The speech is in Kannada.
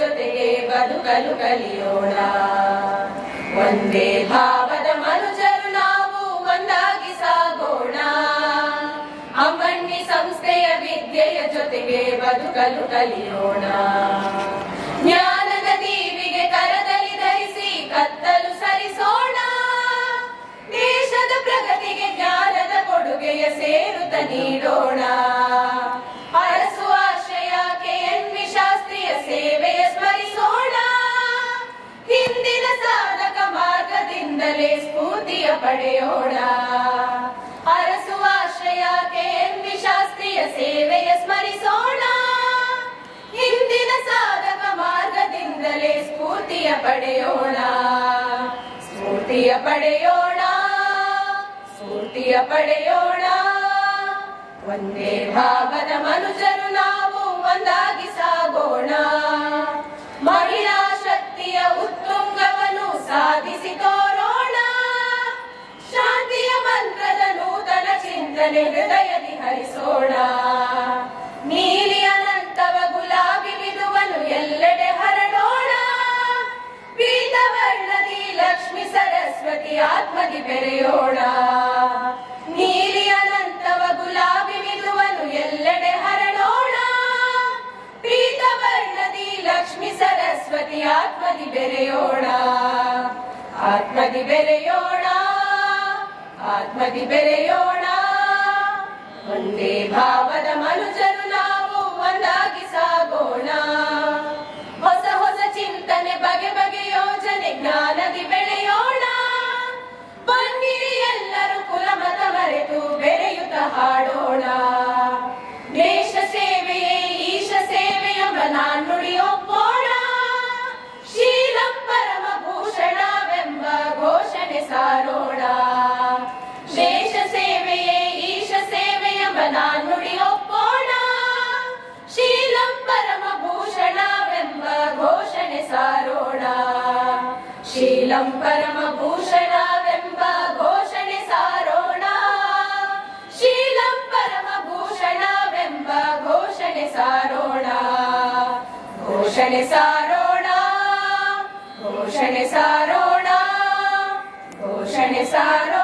ಜೊತೆಗೆ ಬದುಕಲು ಕಲಿಯೋಣ ಒಂದೇ ಭಾವದ ಮನುಜರು ನಾವು ಒಂದಾಗಿ ಸಾಗೋಣ ಅಮ್ಮಣ್ಣಿ ಸಂಸ್ಥೆಯ ವಿದ್ಯೆಯ ಜೊತೆಗೆ ಬದುಕಲು ಕಲಿಯೋಣ ಜ್ಞಾನದ ದೀವಿಗೆ ಕರದಲ್ಲಿ ಧರಿಸಿ ಕತ್ತಲು ಸರಿಸೋಣ ದೇಶದ ಪ್ರಗತಿಗೆ ಜ್ಞಾನದ ಕೊಡುಗೆಯ ಸೇರುತ್ತ ನೀಡೋಣ ಅರಸು ಆಶ್ರಯ ಕೆ ಎನ್ ವಿ ಶಾಸ್ತ್ರೀಯ ಸೇವೆಯ ಸ್ಮರಿಸೋಣ ಹಿಂದಿನ ಸಾಧಕ ಮಾರ್ಗದಿಂದಲೇ ಸ್ಫೂರ್ತಿಯ ಪಡೆಯೋಣ ಅರಸು ಆಶ್ರಯ ಕೆ ಎನ್ ವಿ ಶಾಸ್ತ್ರೀಯ ಸೇವೆಯ ಸ್ಮರಿಸೋಣ ಹಿಂದಿನ ಸಾಧಕ ಮಾರ್ಗದಿಂದಲೇ ಸ್ಫೂರ್ತಿಯ ಪಡೆಯೋಣ ಸ್ಫೂರ್ತಿಯ ಪಡೆಯೋಣ ಸ್ಫೂರ್ತಿಯ ಪಡೆಯೋಣ ಒಂದೇ ಭಾವದ ಮನುಜರು ನಾವು ಒಂದಾಗಿ ಸಾಗೋಣ ಮಹಿಳಾ ಶಕ್ತಿಯ ಉತ್ತುಂಗವನ್ನು ಸಾಧಿಸಿ ತೋರೋಣ ಶಾಂತಿಯ ಮಂತ್ರದ ನೂತನ ಚಿಂತನೆ ಹೃದಯದಿ ಹರಿಸೋಣ ನೀಲಿ ಅನಂತವ ಗುಲಾಬಿ ವಿದುವನು ಎಲ್ಲೆಡೆ ಹರಡೋಣ ಪೀತವರ್ಣದಿ ಲಕ್ಷ್ಮಿ ಸರಸ್ವತಿ ಆತ್ಮದಿ ಬೆರೆಯೋಣ ನೀಲಿ ಅನಂತವ ಗುಲಾಬಿ ವಿದುವನು ಎಲ್ಲೆಡೆ ಹರಡೋಣ ಪೀತವರ್ಣದಿ ಲಕ್ಷ್ಮಿ ಸರಸ್ವತಿ ಆತ್ಮದಿ ಬೆರೆಯೋಣ ಆತ್ಮದಿ ಬೆರೆಯೋಣ ಆತ್ಮದಿ ಬೆರೆಯೋಣ ಒಂದೇ ಭಾವದ ಮನುಜರು ನಾವು ಒಂದಾಗಿ ಸಾಗೋಣ ಹೊಸ ಹೊಸ ಚಿಂತನೆ ಬಗೆ ಬಗೆ ಯೋಜನೆ ಜ್ಞಾನದಿ ಬೆಳೆಯೋಣ ಬನ್ನಿರಿ ಎಲ್ಲರೂ ಕುಲಮತ ಮರೆತು ಬೆರೆಯುತ್ತ ಹಾಡೋಣ ದೇಶ ಸೇವೆಯೇ ಈಶ ಸೇವೆಯೆಂಬ ನಾಣ್ಣುಡಿ ಒಪ್ಪೋಣ ಶೀಲಂ ಪರಮ ಭೂಷಣವೆಂಬ ಘೋಷಣೆ ಸಾರೋಣ ದೇಶ ಸೇವೆಯೇ ಈಶ ಸೇವೆಯೆಂಬ ನಾಣ್ಣುಡಿ ಒಪ್ಪೋಣ ಶೀಲಂ ಪರಮ ಭೂಷಣವೆಂಬ ಘೋಷಣೆ ಸಾರೋಣ ಶೀಲಂ ಪರಮ ಭೂಷಣವೆಂಬ ಘೋಷಣೆ ಸಾರೋಣ ಶೀಲಂ ಪರಮ ಭೂಷಣವೆಂಬ ಘೋಷಣೆ ಸಾರೋಣ ಘೋಷಣೆ ಸಾರೋಣ ಘೋಷಣೆ ಸಾರೋಣ ಘೋಷಣೆ ಸಾರೋಣ